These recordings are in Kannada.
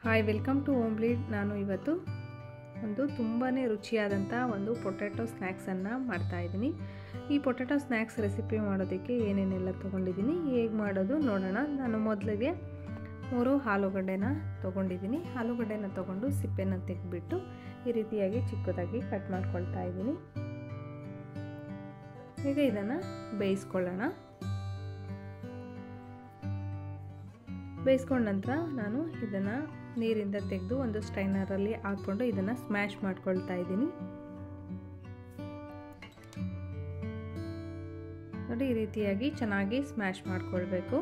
ಹಾಯ್ ವೆಲ್ಕಮ್ ಟು ಹೋಮ್ ಬ್ಲೀಡ್ ನಾನು ಇವತ್ತು ಒಂದು ತುಂಬಾ ರುಚಿಯಾದಂಥ ಒಂದು ಪೊಟ್ಯಾಟೊ ಸ್ನ್ಯಾಕ್ಸನ್ನು ಮಾಡ್ತಾಯಿದ್ದೀನಿ ಈ ಪೊಟ್ಯಾಟೊ ಸ್ನ್ಯಾಕ್ಸ್ ರೆಸಿಪಿ ಮಾಡೋದಕ್ಕೆ ಏನೇನೆಲ್ಲ ತೊಗೊಂಡಿದ್ದೀನಿ ಹೇಗೆ ಮಾಡೋದು ನೋಡೋಣ ನಾನು ಮೊದಲಿಗೆ ಮೂರು ಆಲೂಗಡ್ಡೆನ ತೊಗೊಂಡಿದ್ದೀನಿ ಆಲೂಗಡ್ಡೆನ ತೊಗೊಂಡು ಸಿಪ್ಪೆನ ತೆಗೆದ್ಬಿಟ್ಟು ಈ ರೀತಿಯಾಗಿ ಚಿಕ್ಕದಾಗಿ ಕಟ್ ಮಾಡ್ಕೊಳ್ತಾ ಇದ್ದೀನಿ ಈಗ ಇದನ್ನು ಬೇಯಿಸ್ಕೊಳ್ಳೋಣ ಬೇಯಿಸ್ಕೊಂಡ ನಂತರ ನಾನು ಇದನ್ನು ನೀರಿಂದ ತೆಗೆದು ಒಂದು ಸ್ಟೈನರಲ್ಲಿ ಹಾಕ್ಕೊಂಡು ಇದನ್ನು ಸ್ಮ್ಯಾಶ್ ಮಾಡ್ಕೊಳ್ತಾ ಇದ್ದೀನಿ ನೋಡಿ ಈ ರೀತಿಯಾಗಿ ಚೆನ್ನಾಗಿ ಸ್ಮ್ಯಾಶ್ ಮಾಡ್ಕೊಳ್ಬೇಕು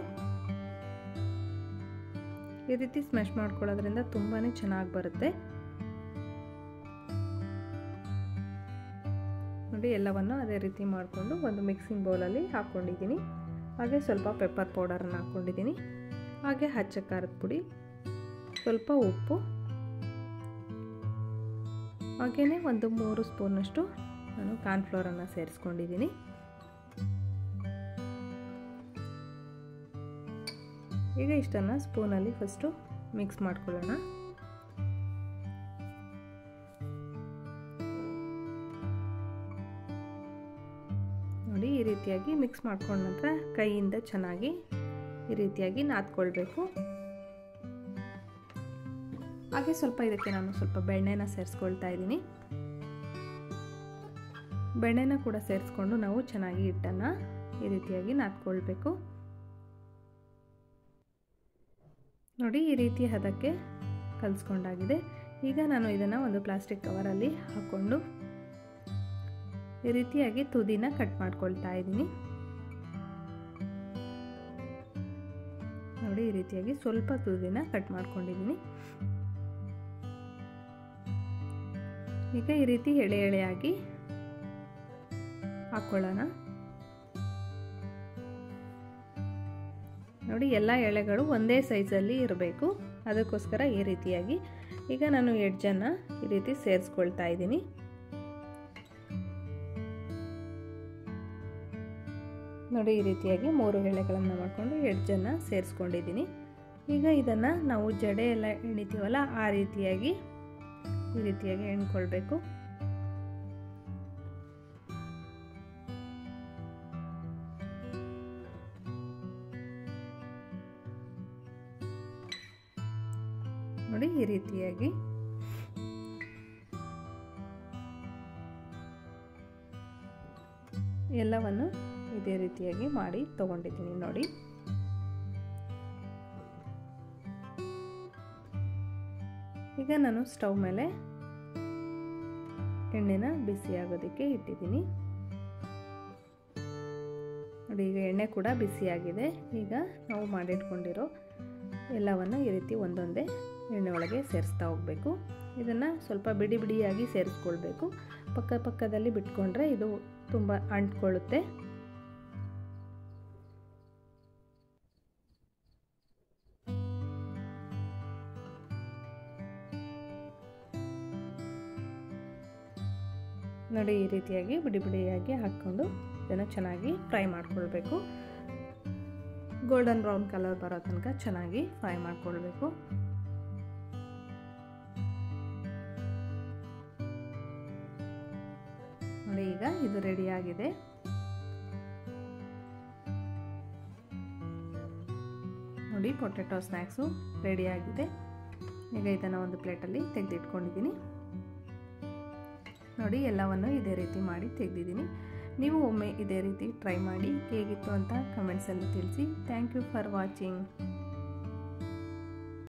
ಈ ರೀತಿ ಸ್ಮ್ಯಾಶ್ ಮಾಡ್ಕೊಳ್ಳೋದ್ರಿಂದ ತುಂಬಾ ಚೆನ್ನಾಗಿ ಬರುತ್ತೆ ನೋಡಿ ಎಲ್ಲವನ್ನು ಅದೇ ರೀತಿ ಮಾಡಿಕೊಂಡು ಒಂದು ಮಿಕ್ಸಿಂಗ್ ಬೌಲಲ್ಲಿ ಹಾಕ್ಕೊಂಡಿದ್ದೀನಿ ಹಾಗೆ ಸ್ವಲ್ಪ ಪೆಪ್ಪರ್ ಪೌಡರನ್ನು ಹಾಕ್ಕೊಂಡಿದ್ದೀನಿ ಹಾಗೆ ಹಚ್ಚ ಖಾರದ ಪುಡಿ ಸ್ವಲ್ಪ ಉಪ್ಪು ಹಾಗೆಯೇ ಒಂದು ಮೂರು ಸ್ಪೂನಷ್ಟು ನಾನು ಕಾರ್ನ್ಫ್ಲೋರನ್ನು ಸೇರಿಸ್ಕೊಂಡಿದ್ದೀನಿ ಈಗ ಇಷ್ಟನ್ನು ಸ್ಪೂನಲ್ಲಿ ಫಸ್ಟು ಮಿಕ್ಸ್ ಮಾಡ್ಕೊಳ್ಳೋಣ ನೋಡಿ ಈ ರೀತಿಯಾಗಿ ಮಿಕ್ಸ್ ಮಾಡ್ಕೊಂಡ ನಂತರ ಕೈಯಿಂದ ಚೆನ್ನಾಗಿ ಈ ರೀತಿಯಾಗಿ ನಾದ್ಕೊಳ್ಬೇಕು ಹಾಗೆ ಸ್ವಲ್ಪ ಇದಕ್ಕೆ ನಾನು ಸ್ವಲ್ಪ ಬೆಣ್ಣೆನ ಸೇರಿಸ್ಕೊಳ್ತಾ ಇದ್ದೀನಿ ಬೆಣ್ಣೆನ ಕೂಡ ಸೇರಿಸ್ಕೊಂಡು ನಾವು ಚೆನ್ನಾಗಿ ಹಿಟ್ಟನ್ನು ಈ ರೀತಿಯಾಗಿ ನಾದ್ಕೊಳ್ಬೇಕು ನೋಡಿ ಈ ರೀತಿ ಹದಕ್ಕೆ ಕಲಿಸ್ಕೊಂಡಾಗಿದೆ ಈಗ ನಾನು ಇದನ್ನು ಒಂದು ಪ್ಲಾಸ್ಟಿಕ್ ಕವರಲ್ಲಿ ಹಾಕ್ಕೊಂಡು ಈ ರೀತಿಯಾಗಿ ತುದಿನ ಕಟ್ ಮಾಡ್ಕೊಳ್ತಾ ಇದ್ದೀನಿ ನೋಡಿ ಈ ರೀತಿಯಾಗಿ ಸ್ವಲ್ಪ ತುದಿನ ಕಟ್ ಮಾಡ್ಕೊಂಡಿದ್ದೀನಿ ಈಗ ಈ ರೀತಿ ಎಳೆ ಎಳೆಯಾಗಿ ಹಾಕ್ಕೊಳ್ಳೋಣ ನೋಡಿ ಎಲ್ಲ ಎಳೆಗಳು ಒಂದೇ ಸೈಜಲ್ಲಿ ಇರಬೇಕು ಅದಕ್ಕೋಸ್ಕರ ಈ ರೀತಿಯಾಗಿ ಈಗ ನಾನು ಎಡ್ಜನ್ನು ಈ ರೀತಿ ಸೇರಿಸ್ಕೊಳ್ತಾ ಇದ್ದೀನಿ ನೋಡಿ ಈ ರೀತಿಯಾಗಿ ಮೂರು ಎಳೆಗಳನ್ನು ಮಾಡಿಕೊಂಡು ಎಡ್ಜನ್ನು ಸೇರಿಸ್ಕೊಂಡಿದ್ದೀನಿ ಈಗ ಇದನ್ನು ನಾವು ಜಡೆ ಎಲ್ಲ ಎಣಿತೀವಲ್ಲ ಆ ರೀತಿಯಾಗಿ ಈ ರೀತಿಯಾಗಿ ಎಣ್ಕೊಳ್ಬೇಕು ನೋಡಿ ಈ ರೀತಿಯಾಗಿ ಎಲ್ಲವನ್ನು ಇದೇ ರೀತಿಯಾಗಿ ಮಾಡಿ ತಗೊಂಡಿದ್ದೀನಿ ನೋಡಿ ಈಗ ನಾನು ಸ್ಟವ್ ಮೇಲೆ ಎಣ್ಣೆನ ಬಿಸಿ ಆಗೋದಕ್ಕೆ ಇಟ್ಟಿದ್ದೀನಿ ನೋಡಿ ಈಗ ಎಣ್ಣೆ ಕೂಡ ಬಿಸಿಯಾಗಿದೆ ಈಗ ನಾವು ಮಾಡಿಟ್ಕೊಂಡಿರೋ ಎಲ್ಲವನ್ನು ಈ ರೀತಿ ಒಂದೊಂದೇ ಎಣ್ಣೆ ಒಳಗೆ ಸೇರಿಸ್ತಾ ಹೋಗಬೇಕು ಇದನ್ನು ಸ್ವಲ್ಪ ಬಿಡಿ ಬಿಡಿಯಾಗಿ ಸೇರಿಸ್ಕೊಳ್ಬೇಕು ಪಕ್ಕ ಪಕ್ಕದಲ್ಲಿ ಬಿಟ್ಕೊಂಡ್ರೆ ಇದು ತುಂಬ ಅಂಟ್ಕೊಳ್ಳುತ್ತೆ ನೋಡಿ ಈ ರೀತಿಯಾಗಿ ಬಿಡಿ ಬಿಡಿಯಾಗಿ ಹಾಕ್ಕೊಂಡು ಇದನ್ನು ಚೆನ್ನಾಗಿ ಫ್ರೈ ಮಾಡ್ಕೊಳ್ಬೇಕು ಗೋಲ್ಡನ್ ಬ್ರೌನ್ ಕಲರ್ ಬರೋ ತನಕ ಚೆನ್ನಾಗಿ ಫ್ರೈ ಮಾಡ್ಕೊಳ್ಬೇಕು ನೋಡಿ ಈಗ ಇದು ರೆಡಿಯಾಗಿದೆ ನೋಡಿ ಪೊಟ್ಯಾಟೊ ಸ್ನ್ಯಾಕ್ಸು ರೆಡಿಯಾಗಿದೆ ಈಗ ಇದನ್ನು ಒಂದು ಪ್ಲೇಟಲ್ಲಿ ತೆಗೆದಿಟ್ಕೊಂಡಿದ್ದೀನಿ ನೋಡಿ ಎಲ್ಲವನ್ನು ಇದೇ ರೀತಿ ಮಾಡಿ ತೆಗೆದಿದ್ದೀನಿ ನೀವು ಒಮ್ಮೆ ಇದೇ ರೀತಿ ಟ್ರೈ ಮಾಡಿ ಹೇಗಿತ್ತು ಅಂತ ಕಮೆಂಟ್ಸಲ್ಲಿ ತಿಳಿಸಿ ಥ್ಯಾಂಕ್ ಯು ಫಾರ್ ವಾಚಿಂಗ್